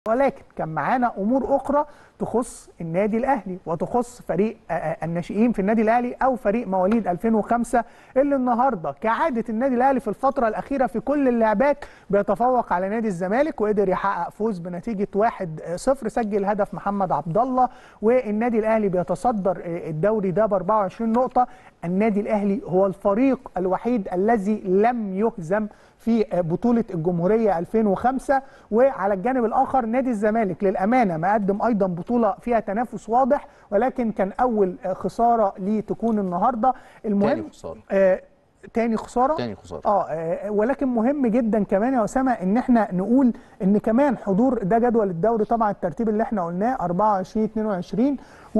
ولكن كان معانا امور اخرى تخص النادي الاهلي وتخص فريق آه، آه، الناشئين في النادي الاهلي او فريق مواليد 2005 اللي النهارده كعاده النادي الاهلي في الفتره الاخيره في كل اللعبات بيتفوق على نادي الزمالك وقدر يحقق فوز بنتيجه 1-0 سجل هدف محمد عبد الله والنادي الاهلي بيتصدر آه، الدوري ده ب 24 نقطه النادي الاهلي هو الفريق الوحيد الذي لم يهزم في بطولة الجمهورية 2005 وعلى الجانب الآخر نادي الزمالك للأمانة مقدم أيضا بطولة فيها تنافس واضح ولكن كان أول خسارة ليه تكون النهاردة المهم تاني خسارة. آه تاني خسارة تاني خسارة. آه, اه ولكن مهم جدا كمان يا أسامة إن احنا نقول إن كمان حضور ده جدول الدوري طبعا الترتيب اللي احنا قلناه 24 22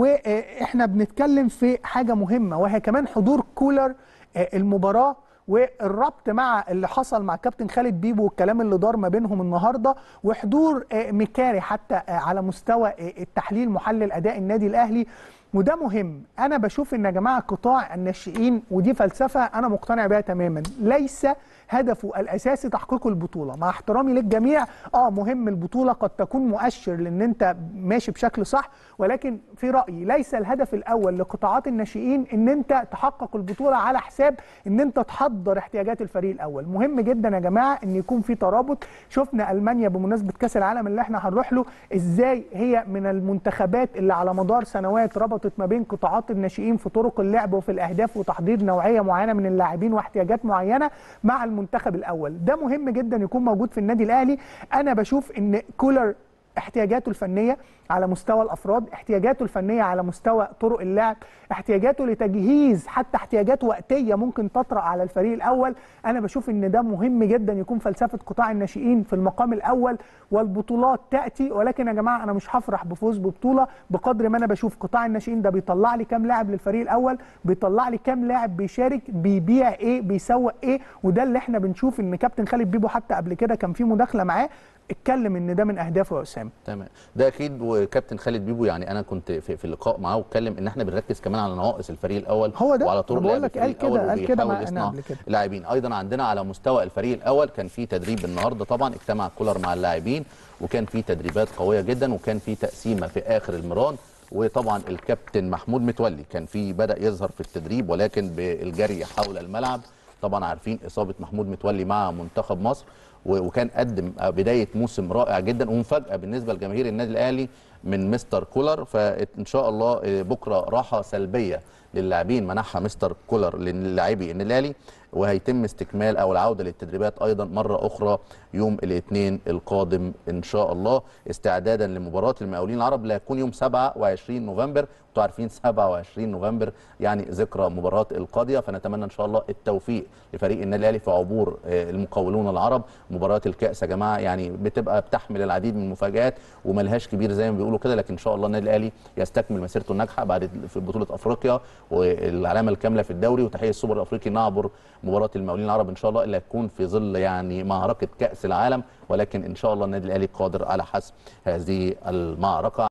واحنا بنتكلم في حاجة مهمة وهي كمان حضور كولر آه المباراة والربط مع اللي حصل مع كابتن خالد بيبو والكلام اللي دار ما بينهم النهارده وحضور آه، ميكاري حتى آه، على مستوى آه، التحليل محلل اداء النادي الاهلي وده مهم انا بشوف ان يا جماعه قطاع الناشئين ودي فلسفه انا مقتنع بيها تماما ليس هدفه الاساسي تحقيق البطوله مع احترامي للجميع اه مهم البطوله قد تكون مؤشر لان انت ماشي بشكل صح ولكن في رايي ليس الهدف الاول لقطاعات الناشئين ان انت تحقق البطوله على حساب ان انت تحضر احتياجات الفريق الاول مهم جدا يا جماعه ان يكون في ترابط شفنا المانيا بمناسبه كاس العالم اللي احنا هنروح له ازاي هي من المنتخبات اللي على مدار سنوات ربطت ما بين قطاعات الناشئين في طرق اللعب وفي الاهداف وتحضير نوعيه معينه من اللاعبين واحتياجات معينه مع المنتخب الاول ده مهم جدا يكون موجود في النادي الاهلي انا بشوف ان كولر احتياجاته الفنيه على مستوى الافراد احتياجاته الفنيه على مستوى طرق اللعب احتياجاته لتجهيز حتى احتياجات وقتيه ممكن تطرا على الفريق الاول انا بشوف ان ده مهم جدا يكون فلسفه قطاع الناشئين في المقام الاول والبطولات تاتي ولكن يا جماعه انا مش هفرح بفوز ببطوله بقدر ما انا بشوف قطاع الناشئين ده بيطلع لي كام لاعب للفريق الاول بيطلع لي كام لاعب بيشارك بيبيع ايه بيسوق ايه وده اللي احنا بنشوف ان كابتن خالد بيبو حتى قبل كده كان في مداخله معاه اتكلم ان ده من اهدافه يا اسامه تمام ده اكيد وكابتن خالد بيبو يعني انا كنت في, في اللقاء معاه واتكلم ان احنا بنركز كمان على نواقص الفريق الاول هو ده، وعلى طرق أنا بقول لعب لك الفريق قال كده- الأول قال كده وبيحاول معانا يصنع قبل كده. لاعبين ايضا عندنا على مستوى الفريق الاول كان في تدريب النهارده طبعا اجتمع كولر مع اللاعبين وكان في تدريبات قويه جدا وكان في تقسيمه في اخر المران وطبعا الكابتن محمود متولي كان في بدا يظهر في التدريب ولكن بالجري حول الملعب طبعا عارفين اصابه محمود متولي مع منتخب مصر و- وكان قدم بدايه موسم رائع جدا ومفاجاه بالنسبه لجماهير النادي الاهلي من مستر كولر فان شاء الله بكره راحه سلبيه للاعبين منحها مستر كولر للاعبي النادي الاهلي وهيتم استكمال او العوده للتدريبات ايضا مره اخرى يوم الاثنين القادم ان شاء الله استعدادا لمباراه المقاولين العرب اللي هتكون يوم 27 نوفمبر انتوا عارفين 27 نوفمبر يعني ذكرى مباراه القاضيه فنتمنى ان شاء الله التوفيق لفريق النادي الاهلي في عبور آه، المقاولون العرب مباراه الكاس يا جماعه يعني بتبقى بتحمل العديد من المفاجات وملهاش كبير زي ما بيقولوا كده لكن ان شاء الله النادي الاهلي يستكمل مسيرته الناجحه بعد في بطوله افريقيا والعلامه الكامله في الدوري وتحيه السوبر الافريقي نعبر مباراه المقاولين العرب ان شاء الله اللي هتكون في ظل يعني معركه كاس العالم ولكن ان شاء الله النادي الاهلي قادر على حسم هذه المعركه